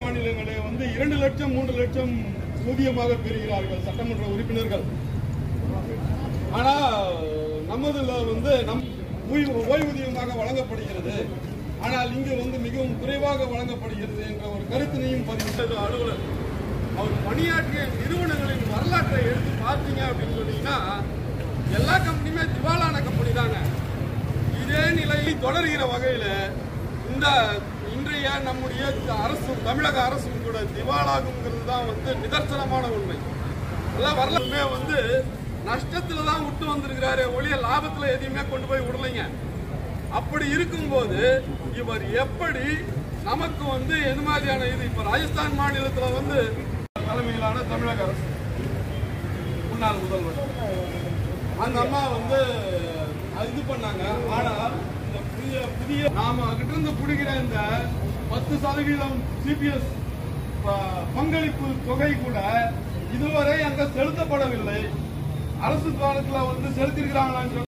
மாநிலங்களே வந்து இரண்டு லட்சம் மூன்று லட்சம் ஊதியமாக பெறுகிறார்கள் சட்டமன்ற உறுப்பினர்கள் ஆனா நமதுல வந்து நம் ஓய்வு- ஓய்வூதியமாக வழங்கப்படுகிறது ஆனால் இங்கு வந்து மிகவும் குறைவாக வழங்கப்படுகிறது என்ற ஒரு கருத்தினையும் பதிவிட்டது அலுவலர் அவர் பணியாற்றிய நிறுவனங்களின் வரலாற்றை எடுத்து பார்த்தீங்க அப்படின்னு சொன்னீங்கன்னா எல்லா கம்பெனியுமே திவாலான கம்பெனி தாங்க இதே நிலை தொடர்கிற வகையில இந்த இன்றைய நம்முடைய அரசு தமிழக அரசும் கூட திவாலாகுங்கிறது தான் வந்து நிதர்சனமான உண்மை எல்லாம் வரலாறுமே வந்து நஷ்டத்துல தான் விட்டு வந்திருக்கிறாரு ஒளிய லாபத்துல எதையுமே கொண்டு போய் விடலைங்க அப்படி இருக்கும்போது இவர் எப்படி நமக்கு வந்து எது மாதிரியான இது இப்ப ராஜஸ்தான் மாநிலத்துல வந்து தலைமையிலான தமிழக அரசு முன்னாள் முதல்வர் அந்த அம்மா வந்து அது இது பண்ணாங்க ஆனால் இந்த புதிய புதிய நாம கிட்ட இருந்து பிடிக்கிற இந்த பத்து சதவீதம் சிபிஎஸ் பங்களிப்பு தொகை கூட இதுவரை அங்க செலுத்தப்படவில்லை அரசு காலத்துல வந்து செலுத்திருக்கிறாங்களான்னு